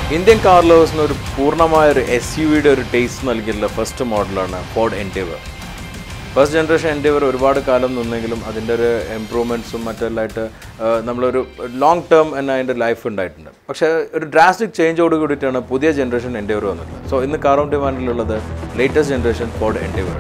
Indian car ലവേഴ്സിന് ഒരു പൂർണ്ണമായ ഒരു എസ് യു വിയുടെ ഒരു ടേസ്റ്റ് നൽകിയിട്ടുള്ള ഫസ്റ്റ് മോഡലാണ് Ford Endeavour first generation Endeavour ഒരുപാട് കാലം നിന്നെങ്കിലും അതിൻ്റെ ഒരു ഇമ്പ്രൂവ്മെൻറ്റ്സും മറ്റെല്ലാമായിട്ട് നമ്മളൊരു ലോങ് ടേം എന്ന അതിൻ്റെ ലൈഫ് ഉണ്ടായിട്ടുണ്ട് പക്ഷേ ഒരു ഡ്രാസ്റ്റിക് ചേഞ്ചോട് കൂടിയിട്ടാണ് പുതിയ ജനറേഷൻ എൻഡേവർ വന്നിട്ടുള്ളത് സോ ഇന്ന് കാർ ഓൺ ഡിമാൻഡിലുള്ളത് latest generation Ford Endeavour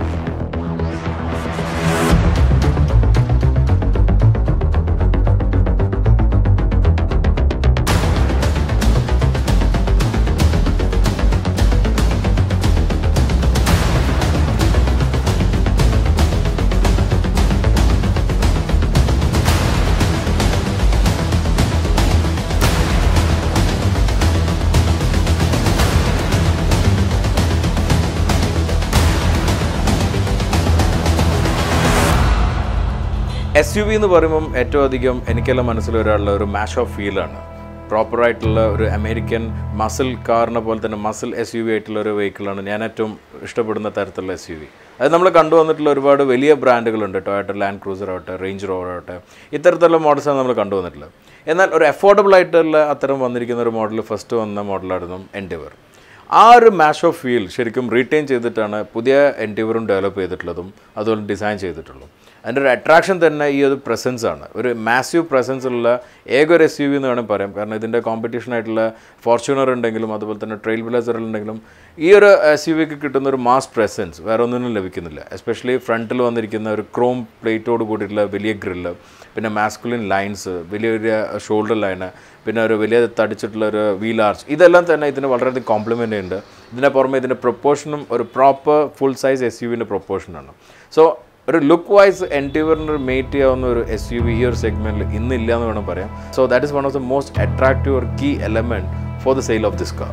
S U V എന്ന് പറയുമ്പം ഏറ്റവും അധികം എനിക്കെല്ലാം മനസ്സിൽ വരാനുള്ള ഒരു മാഷ് ഓഫ് ഫീലാണ് പ്രോപ്പറായിട്ടുള്ള ഒരു അമേരിക്കൻ മസിൽ കാറിനെ പോലെ തന്നെ മസിൽ എസ് യു വി ആയിട്ടുള്ള ഒരു വെഹിക്കിളാണ് ഞാൻ ഏറ്റവും ഇഷ്ടപ്പെടുന്ന തരത്തിലുള്ള എസ് യു വി അത് നമ്മൾ കണ്ടുവന്നിട്ടുള്ള ഒരുപാട് വലിയ ബ്രാൻഡുകളുണ്ട് ടൊയോട്ട ലാൻഡ് ക്രൂസർ ആവട്ടെ റേഞ്ച് റോവർ ആവട്ടെ ഇത്തരത്തിലുള്ള മോഡൽസാണ് നമ്മൾ കണ്ടുവന്നിട്ടുള്ളത് എന്നാൽ ഒരു അഫോർഡബിൾ ആയിട്ടുള്ള അത്തരം വന്നിരിക്കുന്ന ഒരു മോഡൽ ഫസ്റ്റ് വന്ന മോഡലായിരുന്നു എൻഡിവർ ആ ഒരു മാഷ് ഓഫ് ഫീൽ ശരിക്കും റീറ്റെയിൻ ചെയ്തിട്ടാണ് പുതിയ എൻഡിവറും ഡെവലപ്പ് ചെയ്തിട്ടുള്ളതും അതുപോലെ ഡിസൈൻ ചെയ്തിട്ടുള്ളതും അതിൻ്റെ ഒരു അട്രാക്ഷൻ തന്നെ ഈ ഒരു പ്രസൻസ് ആണ് ഒരു മാസീവ് പ്രസൻസ് ഉള്ള ഏക ഒരു എസ് യു വി എന്ന് വേണമെങ്കിൽ പറയാം കാരണം ഇതിൻ്റെ കോമ്പറ്റീഷൻ ആയിട്ടുള്ള ഫോർച്യൂണർ ഉണ്ടെങ്കിലും അതുപോലെ തന്നെ ട്രെയിൽ ബ്ലേസർ ഉണ്ടെങ്കിലും ഈ ഒരു എസ് യു വിക്ക് കിട്ടുന്ന ഒരു മാസ് പ്രസൻസ് വേറെ ഒന്നിനും ലഭിക്കുന്നില്ല എസ്പെഷ്യലി ഫ്രണ്ടിൽ വന്നിരിക്കുന്ന ഒരു ക്രോം പ്ലേറ്റോട് കൂടിയിട്ടുള്ള വലിയ ഗ്രില്ല് പിന്നെ മാസ്കുലിൻ ലൈൻസ് വലിയ വലിയ ഷോൾഡർ ലൈന് പിന്നെ ഒരു വലിയ തടിച്ചിട്ടുള്ള ഒരു വീൽ ആർച്ച് ഇതെല്ലാം തന്നെ ഇതിന് വളരെയധികം കോംപ്ലിമെൻ്റ് ഉണ്ട് ഇതിൻ്റെ പുറമെ ഇതിൻ്റെ പ്രൊപ്പോർഷനും ഒരു proper full size S U വിൻ്റെ പ്രൊപ്പോർഷനാണ് സോ ഒരു ലുക്ക് വൈസ് എൻറ്റിവറിന് മേറ്റ് ചെയ്യാവുന്ന ഒരു എസ് യു വി ഈ ഒരു സെഗ്മെൻറ്റിൽ ഇന്നില്ല എന്ന് വേണം പറയാം so that is one of the most attractive or key element for the sale of this car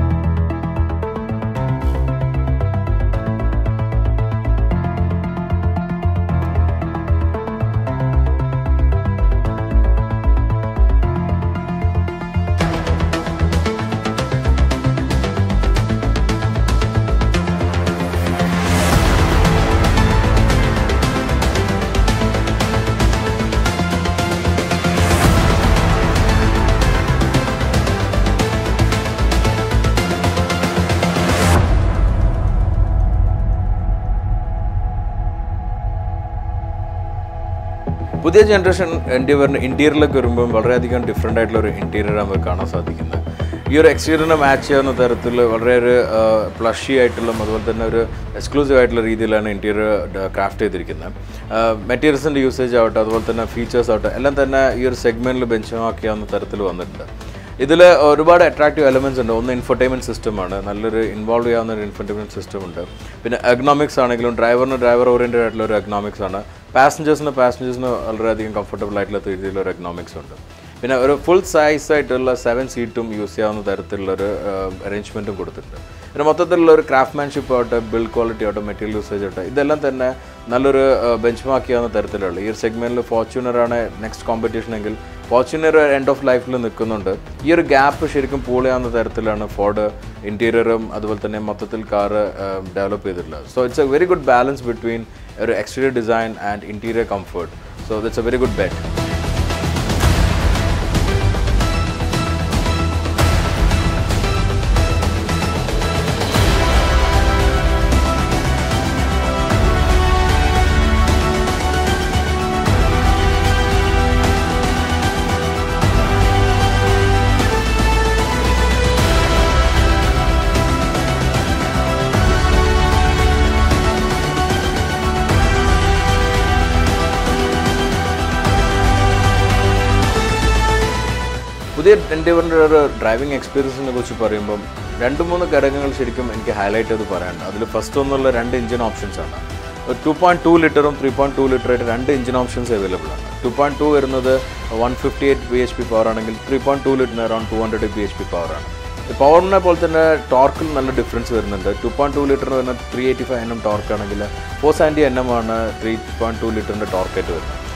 പുതിയ ജനറേഷൻ എൻഡിവറിന് ഇൻറ്റീരിയറിലൊക്കെ വരുമ്പോൾ വളരെയധികം ഡിഫറെൻ്റ് ആയിട്ടുള്ള ഒരു ഇൻറ്റീരിയർ നമുക്ക് കാണാൻ സാധിക്കുന്നത് ഈ ഒരു എക്സ്റ്റീരിയറിനെ മാച്ച് ചെയ്യാവുന്ന തരത്തിൽ വളരെ ഒരു പ്ലഷി ആയിട്ടുള്ള അതുപോലെ തന്നെ ഒരു എക്സ്ക്ലൂസീവ് ആയിട്ടുള്ള രീതിയിലാണ് ഇൻറ്റീരിയർ ക്രാഫ്റ്റ് ചെയ്തിരിക്കുന്നത് മെറ്റീരിയൽസിൻ്റെ യൂസേജ് ആവട്ടെ അതുപോലെ തന്നെ ഫീച്ചേഴ്സ് ആവട്ടെ എല്ലാം തന്നെ ഈ ഒരു സെഗ്മെൻറ്റിൽ ബെഞ്ച് മാക്കിയാവുന്ന തരത്തിൽ വന്നിട്ടുണ്ട് ഇതിൽ ഒരുപാട് അട്രാക്റ്റീവ് എലമെൻറ്റ്സ് ഉണ്ട് ഒന്ന് ഇൻഫർടൈൻമെൻറ്റ് സിസ്റ്റമാണ് നല്ലൊരു ഇൻവോൾവ് ചെയ്യാവുന്ന ഒരു ഇൻഫർടൈൻമെൻറ്റ് സിസ്റ്റം ഉണ്ട് പിന്നെ എക്കണോമിക്സ് ആണെങ്കിലും ഡ്രൈവറിന് ഡ്രൈവർ ഓറിയൻറ്റഡ് ആയിട്ടുള്ള ഒരു എക്കണോമിക്സ് ആണ് പാസഞ്ചേഴ്സിന് പാസഞ്ചേഴ്സിന് വളരെയധികം കംഫർട്ടബിൾ ആയിട്ടുള്ള രീതിയിലുള്ള ഒരു എക്കണോമിക്സ് ഉണ്ട് പിന്നെ ഒരു ഫുൾ സൈസ് ആയിട്ടുള്ള സെവൻ സീറ്റും യൂസ് ചെയ്യാവുന്ന തരത്തിലുള്ള ഒരു അറേഞ്ച്മെൻറ്റും കൊടുത്തിട്ടുണ്ട് പിന്നെ മൊത്തത്തിലുള്ള ഒരു ക്രാഫ്റ്റ്മാൻഷിപ്പ് ആവട്ടെ ബിൽഡ് ക്വാളിറ്റി ആവട്ടെ മെറ്റീരിയൽ യൂസേജ് ആവട്ടെ ഇതെല്ലാം തന്നെ നല്ലൊരു ബെഞ്ച് മാർക്ക് ചെയ്യാവുന്ന തരത്തിലുള്ള ഈ ഒരു സെഗ്മെൻറ്റിൽ ഫോർച്യൂണറാണ് നെക്സ്റ്റ് കോമ്പറ്റീഷൻ എങ്കിൽ ഫോർച്യൂണർ എൻഡ് ഓഫ് ലൈഫിൽ നിൽക്കുന്നുണ്ട് ഈ ഒരു ഗ്യാപ്പ് ശരിക്കും പൂൾ ചെയ്യാവുന്ന തരത്തിലാണ് ഫോർഡ് ഇൻറ്റീരിയറും അതുപോലെ തന്നെ മൊത്തത്തിൽ കാറ് ഡെവലപ്പ് ചെയ്തിട്ടുള്ളത് so it's a very good balance between ഒരു exterior design and interior comfort so that's a very good bet പുതിയ എൻഡേവറിൻ്റെ ഒരു ഡ്രൈവിംഗ് എക്സ്പീരിയൻസിനെ കുറിച്ച് പറയുമ്പം രണ്ട് മൂന്ന് ഘടകങ്ങൾ ശരിക്കും എനിക്ക് ഹൈലൈറ്റ് ചെയ്ത് പറയാനുണ്ട് അതിൽ ഫസ്റ്റ് ഒന്നുള്ള രണ്ട് എഞ്ചിൻ ഓപ്ഷൻസ് ആണ് ഒരു ടു പോയിൻറ്റ് ടു ലിറ്ററും ത്രീ പോയിൻറ്റ് ടു ലിറ്റർ ആയിട്ട് രണ്ട് എഞ്ചിൻ ഓപ്ഷൻസ് അവൈലബിൾ ആണ് ടു പോയിൻറ്റ് ടു വരുന്നത് one fifty eight B H P power ആണെങ്കിൽ ത്രീ പോയിൻറ്റ് ടു ലിറ്ററിന് around two hundred B H P power ആണ് പവറിനെ പോലെ തന്നെ ടോർക്കിൽ നല്ല ഡിഫറൻസ് വരുന്നുണ്ട് ടു പോയിൻറ്റ് ടു ലിറ്ററിന് വരുന്ന three eighty five N M torque ആണെങ്കിൽ ഫോർ സെവൻറ്റി എൻ എം ആണ് ത്രീ പോയിൻറ്റ് ടു ലിറ്ററിൻ്റെ ടോർക്കായിട്ട് വരുന്നത്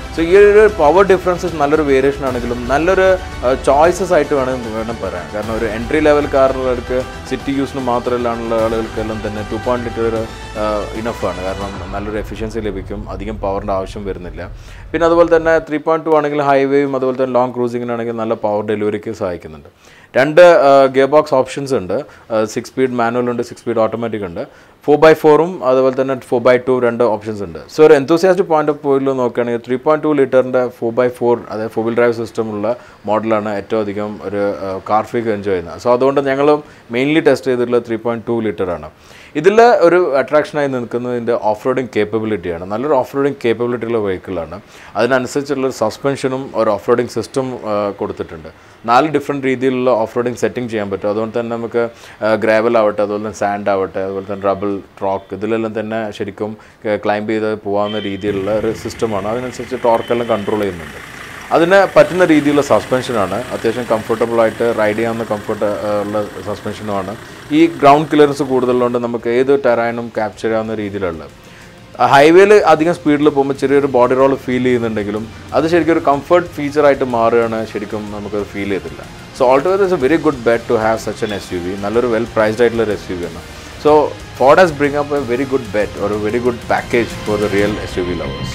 സോ ഈ ഒരു പവർ ഡിഫറൻസസ് നല്ലൊരു വേരിയേഷൻ ആണെങ്കിലും നല്ലൊരു ചോയ്സസ് ആയിട്ട് വേണം വേണം പറയാൻ കാരണം ഒരു എൻട്രി ലെവൽ കാറുകൾക്ക് സിറ്റി യൂസിന് മാത്രമല്ലാണുള്ള ആളുകൾക്കെല്ലാം തന്നെ ടു പോയിന്റ് ലിറ്റർ ഇനഫാണ് കാരണം നല്ലൊരു എഫിഷ്യൻസി ലഭിക്കും അധികം പവറിൻ്റെ ആവശ്യം വരുന്നില്ല പിന്നെ അതുപോലെ തന്നെ ത്രീ പോയിന്റ് ടു ആണെങ്കിൽ ഹൈവേയും അതുപോലെ തന്നെ ലോങ് ക്രൂസിങ്ങിനാണെങ്കിൽ നല്ല പവർ ഡെലിവറിക്ക് സഹായിക്കുന്നുണ്ട് രണ്ട് ഗിയർ ബോക്സ് ഓപ്ഷൻസ് ഉണ്ട് സിക്സ് സ്പീഡ് മാനുവൽ ഉണ്ട് സിക്സ് സ്പീഡ് ഓട്ടോമാറ്റിക് ഉണ്ട് ഫോർ ബൈ ഫോറും അതുപോലെ തന്നെ ഫോർ ബൈ ടു രണ്ട് ഓപ്ഷൻസ് ഉണ്ട് സോ ഒരു എന്തോസിയാസ്റ്റ് പോയിന്റ് ഓഫ് വ്യൂവിൽ നോക്കുകയാണെങ്കിൽ ത്രീ പോയിന്റ് ടു ലിറ്ററിൻ്റെ ഫോർ ബൈ ഫോർ അതായത് ഫോർ വീൽ ഡ്രൈവ് സിസ്റ്റം ഉള്ള മോഡലാണ് ഏറ്റവും അധികം ഒരു കാർ ഫ്രീക്ക് എൻജോയ് ചെയ്യുന്നത് സോ അതുകൊണ്ട് ഞങ്ങൾ മെയിൻലി ടെസ്റ്റ് ചെയ്തിട്ടുള്ള ത്രീ പോയിന്റ് ടു ലിറ്ററാണ് ഇതിൽ ഒരു അട്രാക്ഷനായി നിൽക്കുന്നതിൻ്റെ ഓഫ് റോഡിങ് കേപ്പബിലിറ്റിയാണ് നല്ലൊരു ഓഫ് റോഡിങ് കേപ്പബിലിറ്റി ഉള്ള വെഹിക്കിളാണ് അതിനനുസരിച്ചുള്ള ഒരു സസ്പെൻഷനും ഒരു ഓഫ് റോഡിങ് സിസ്റ്റം കൊടുത്തിട്ടുണ്ട് നാല് ഡിഫറെൻറ്റ് രീതിയിലുള്ള ഓഫ് റോഡിങ് സെറ്റിംഗ് ചെയ്യാൻ പറ്റും അതുകൊണ്ട് തന്നെ നമുക്ക് ഗ്രാവൽ ആവട്ടെ അതുപോലെ തന്നെ സാൻഡ് ആവട്ടെ അതുപോലെ തന്നെ റബിൾ ട്രോക്ക് ഇതിലെല്ലാം തന്നെ ശരിക്കും ക്ലൈംബ് ചെയ്ത് പോകാവുന്ന രീതിയിലുള്ള ഒരു സിസ്റ്റമാണ് അതിനനുസരിച്ച് ടോർക്കെല്ലാം കൺട്രോൾ ചെയ്യുന്നുണ്ട് അതിന് പറ്റുന്ന രീതിയിലുള്ള സസ്പെൻഷനാണ് അത്യാവശ്യം കംഫർട്ടബിൾ ആയിട്ട് റൈഡ് ചെയ്യാവുന്ന കംഫർട്ട് ഉള്ള സസ്പെൻഷനുമാണ് ഈ ഗ്രൗണ്ട് ക്ലിയറൻസ് കൂടുതലുള്ളതുകൊണ്ട് നമുക്ക് ഏത് ടെറാനും ക്യാപ്ചർ ചെയ്യാവുന്ന രീതിയിലുള്ള ഹൈവേയിൽ അധികം സ്പീഡിൽ പോകുമ്പോൾ ചെറിയൊരു ബോഡി റോൾ ഫീൽ ചെയ്യുന്നുണ്ടെങ്കിലും അത് ശരിക്കും ഒരു കംഫർട്ട് ഫീച്ചറായിട്ട് മാറുകയാണ് ശരിക്കും നമുക്ക് ഫീൽ ചെയ്തില്ല so altogether is a very good bet to have such an S U V നല്ലൊരു വെൽ പ്രൈസ്ഡ് ആയിട്ടുള്ള ഒരു എസ് യു വി ആണ് so Ford has bring up a very good bet ഒരു very good package for the real S U V lovers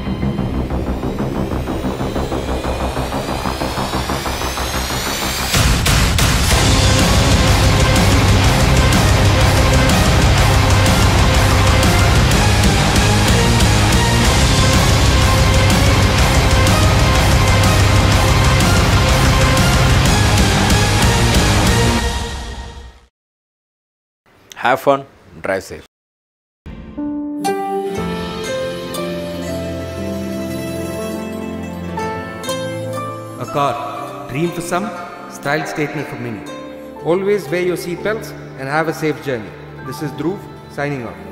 Have fun, drive safe. A car, dream for some, style statement for many. Always wear your seatbelts and have a safe journey. This is Dhruv signing off.